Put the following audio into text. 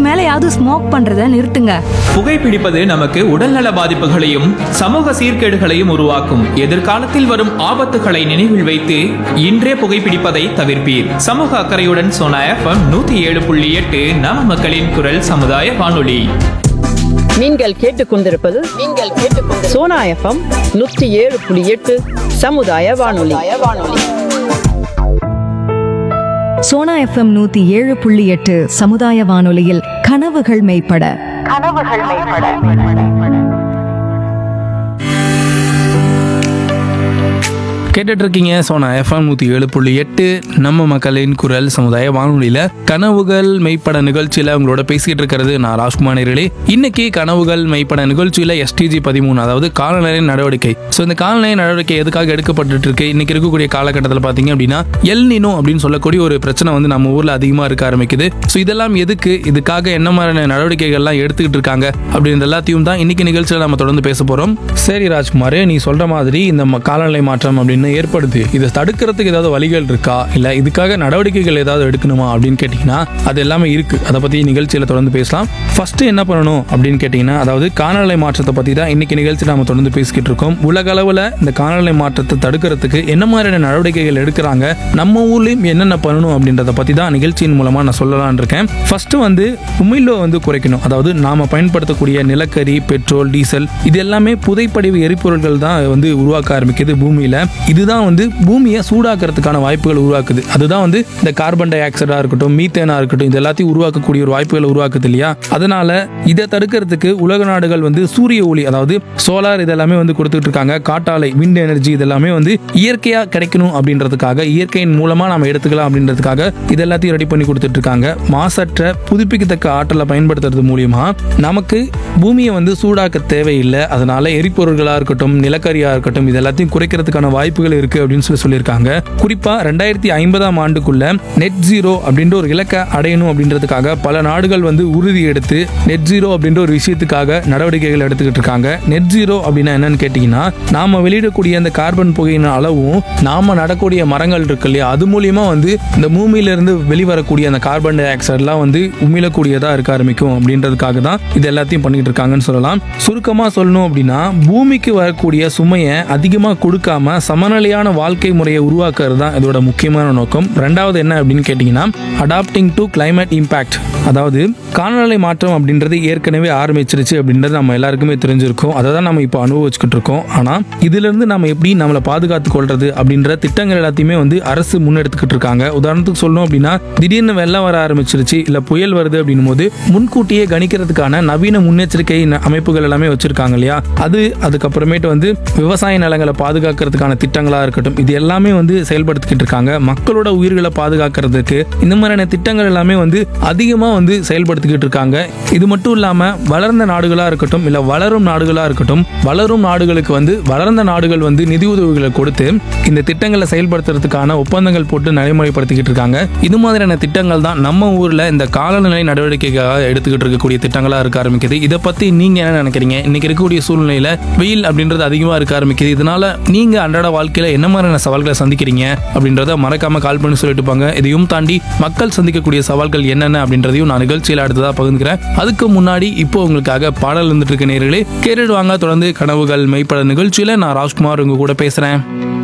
மேலயாவது smoke பண்றத நிறுத்துங்க புகைப்பிடிப்பது நமக்கு உடல்நல பாதிப்புகளையும் சமூக சீர்கேடுகளையும் உருவாக்கும் எதிர்காலத்தில் வரும் ஆபத்துகளை நினைவில் வைத்து இன்றே புகைப்பிடிப்பதை தவிர்ப்பீர் சமூக அக்கறையுடன் சோனா எஃப்எம் நூத்தி ஏழு புள்ளி எட்டு நம மக்களின் குரல் சமுதாய வானொலி நீங்கள் கேட்டுக்கொண்டிருப்பது நீங்கள் கேட்டுக்கொண்டு சோனா எஃப்எம் நூற்றி ஏழு புள்ளி எட்டு சமுதாய வானொலி வானொலி சோனா எஃப்எம் நூத்தி ஏழு புள்ளி எட்டு சமுதாய வானொலியில் கனவுகள் மெய்ப்பட கேட்டுட்டு இருக்கீங்க சோனா எஃப்எம் நூற்றி ஏழு புள்ளி எட்டு நம்ம மக்களின் குரல் சமுதாய வானொலியில் கனவுகள் மெய்ப்பட நிகழ்ச்சியில் உங்களோட பேசிக்கிட்டு இருக்கிறது நான் ராஜ்குமார் நேரடி இன்னைக்கு கனவுகள் மெய்ப்பட நிகழ்ச்சியில் எஸ்டிஜி பதிமூணு அதாவது காலநிலை நடவடிக்கை ஸோ இந்த காலநிலை நடவடிக்கை எதுக்காக எடுக்கப்பட்டுட்டு இருக்கு இன்னைக்கு இருக்கக்கூடிய காலகட்டத்தில் பார்த்தீங்க அப்படின்னா எல் நினோ அப்படின்னு சொல்லக்கூடிய ஒரு பிரச்சனை வந்து நம்ம ஊரில் அதிகமாக இருக்க ஆரம்பிக்குது ஸோ இதெல்லாம் எதுக்கு இதுக்காக என்ன மாதிரியான நடவடிக்கைகள்லாம் எடுத்துக்கிட்டு இருக்காங்க அப்படின்ற எல்லாத்தையும் தான் இன்னைக்கு நிகழ்ச்சியில் நம்ம தொடர்ந்து பேச போகிறோம் சரி ராஜ்குமார் நீ சொல்ற மாதிரி இந்த ம- காலநிலை மாற்றம் அப்படின்னு ஏற்படுது இதை தடுக்கிறதுக்கு ஏதாவது வழிகள் இருக்கா இல்லை இதுக்காக நடவடிக்கைகள் ஏதாவது எடுக்கணுமா அப்படின்னு கேட்டிங்கன்னா அது எல்லாமே இருக்கு அதை பற்றி நிகழ்ச்சியில் தொடர்ந்து பேசலாம் ஃபர்ஸ்ட் என்ன பண்ணணும் அப்படின்னு கேட்டிங்கன்னா அதாவது காலநிலை மாற்றத்தை பற்றி தான் இன்னைக்கு நிகழ்ச்சி நாம தொடர்ந்து பேசிக்கிட்டு இருக்கோம் உலக அளவில் இந்த காலநிலை மாற்றத்தை தடுக்கிறதுக்கு என்ன மாதிரியான நடவடிக்கைகள் எடுக்கிறாங்க நம்ம ஊர்லயும் என்னென்ன பண்ணணும் அப்படின்றத பற்றி தான் நிகழ்ச்சியின் மூலமாக நான் சொல்லலாம்னு இருக்கேன் ஃபர்ஸ்ட் வந்து உமிழ்வை வந்து குறைக்கணும் அதாவது நாம பயன்படுத்தக்கூடிய நிலக்கரி பெட்ரோல் டீசல் இது எல்லாமே புதைப்படிவு எரிபொருள்கள் தான் வந்து உருவாக்க ஆரம்பிக்குது பூமியில இதுதான் வந்து பூமியை சூடாக்குறதுக்கான வாய்ப்புகள் உருவாக்குது அதுதான் வந்து இந்த கார்பன் டை ஆக்சைடா இருக்கட்டும் மீத்தேனா இருக்கட்டும் இது எல்லாத்தையும் உருவாக்கக்கூடிய ஒரு வாய்ப்புகளை உருவாக்குது இல்லையா அதனால இதை தடுக்கிறதுக்கு உலக நாடுகள் வந்து சூரிய ஒளி அதாவது சோலார் இதெல்லாமே வந்து கொடுத்துட்டு இருக்காங்க காட்டாலை விண்ட் எனர்ஜி இதெல்லாமே வந்து இயற்கையா கிடைக்கணும் அப்படின்றதுக்காக இயற்கையின் மூலமா நாம எடுத்துக்கலாம் அப்படின்றதுக்காக இது எல்லாத்தையும் ரெடி பண்ணி கொடுத்துட்டு இருக்காங்க மாசற்ற புதுப்பிக்கத்தக்க ஆற்றலை பயன்படுத்துறது மூலியமா நமக்கு பூமியை வந்து சூடாக்க தேவையில்லை அதனால எரிபொருள்களா இருக்கட்டும் நிலக்கரியா இருக்கட்டும் இது எல்லாத்தையும் குறைக்கிறதுக்கான வாய்ப்புகள் இருக்கு அப்படின்னு சொல்லி சொல்லியிருக்காங்க குறிப்பா ரெண்டாயிரத்தி ஐம்பதாம் ஆண்டுக்குள்ள நெட் ஜீரோ அப்படின்ற ஒரு இலக்கை அடையணும் அப்படின்றதுக்காக பல நாடுகள் வந்து உறுதி எடுத்து நெட் ஜீரோ அப்படின்ற ஒரு விஷயத்துக்காக நடவடிக்கைகள் எடுத்துக்கிட்டு இருக்காங்க நெட் ஜீரோ அப்படின்னா என்னன்னு கேட்டீங்கன்னா நாம வெளியிடக்கூடிய அந்த கார்பன் புகையின் அளவும் நாம நடக்கூடிய மரங்கள் இருக்கு இல்லையா அது மூலியமா வந்து இந்த பூமியில இருந்து வெளிவரக்கூடிய அந்த கார்பன் டை ஆக்சைட்லாம் வந்து உமிழக்கூடியதா இருக்க ஆரம்பிக்கும் அப்படின்றதுக்காக தான் இது எல்லாத்தையும் பண்ணிட்டு இருக்காங்கன்னு சொல்லலாம் சுருக்கமா சொல்லணும் அப்படின்னா பூமிக்கு வரக்கூடிய சுமையை அதிகமா கொடுக்காம சமநிலையான வாழ்க்கை முறையை உருவாக்குறது தான் இதோட முக்கியமான நோக்கம் ரெண்டாவது என்ன அப்படின்னு கேட்டீங்கன்னா அடாப்டிங் டு climate இம்பாக்ட் அதாவது காலநிலை மாற்றம் அப்படின்றது ஏற்கனவே ஆரம்பிச்சிருச்சு அப்படின்றது நம்ம எல்லாருக்குமே தெரிஞ்சிருக்கும் அதை தான் நம்ம இப்போ அனுபவிச்சுக்கிட்டு இருக்கோம் ஆனால் இதிலிருந்து நம்ம எப்படி நம்மளை பாதுகாத்து கொள்றது அப்படின்ற திட்டங்கள் எல்லாத்தையுமே வந்து அரசு முன்னெடுத்துக்கிட்டு இருக்காங்க உதாரணத்துக்கு சொல்லணும் அப்படின்னா திடீர்னு வெள்ளம் வர ஆரம்பிச்சிருச்சு இல்லை புயல் வருது அப்படின்னும் போது முன்கூட்டியே கணிக்கிறதுக்கான நவீன முன்னெச்சரிக்கை ந- அமைப்புகள் எல்லாமே வச்சிருக்காங்க இல்லையா அது அதுக்கப்புறமேட்டு வந்து விவசாய நிலங்களை பாதுகாக்கிறதுக்கான திட்டங்களா இருக்கட்டும் இது எல்லாமே வந்து செயல்படுத்திக்கிட்டு இருக்காங்க மக்களோட உயிர்களை பாதுகாக்கிறதுக்கு இந்த மாதிரியான திட்டங்கள் எல்லாமே வந்து அதிகமாக வந்து செயல்படுத்திக்கிட்டு இருக்காங்க இது மட்டும் இல்லாம வளர்ந்த நாடுகளா இருக்கட்டும் இல்ல வளரும் நாடுகளா இருக்கட்டும் வளரும் நாடுகளுக்கு வந்து வளர்ந்த நாடுகள் வந்து நிதி உதவிகளை கொடுத்து இந்த திட்டங்களை செயல்படுத்துறதுக்கான ஒப்பந்தங்கள் போட்டு நடைமுறைப்படுத்திக்கிட்டு இருக்காங்க இது மாதிரியான திட்டங்கள் தான் நம்ம ஊர்ல இந்த காலநிலை நடவடிக்கைக்காக எடுத்துக்கிட்டு இருக்கக்கூடிய திட்டங்களா இருக்க ஆரம்பிக்குது இதை பத்தி நீங்க என்ன நினைக்கிறீங்க இன்னைக்கு இருக்கக்கூடிய சூழ்நிலையில வெயில் அப்படின்றது அதிகமா இருக்க ஆரம்பிக்குது இதனால நீங்க அன்றாட வாழ்க்கையில என்ன மாதிரியான சவால்களை சந்திக்கிறீங்க அப்படின்றத மறக்காம கால் பண்ணி சொல்லிட்டு போங்க இதையும் தாண்டி மக்கள் சந்திக்கக்கூடிய சவால்கள் என்னென்ன அப்படின்றதையும் நான் நிகழ்ச்சியில் அடுத்ததா பகிர்ந்துக்கிறேன் அதுக்கு முன்னாடி இப்போ உங்களுக்காக பாடல் இருந்துட்டு இருக்க நேர்களே கேட்டுட்டு வாங்க தொடர்ந்து கனவுகள் மெய்ப்பட நிகழ்ச்சியில நான் ராஜ்குமார் உங்க கூட பேசுறேன்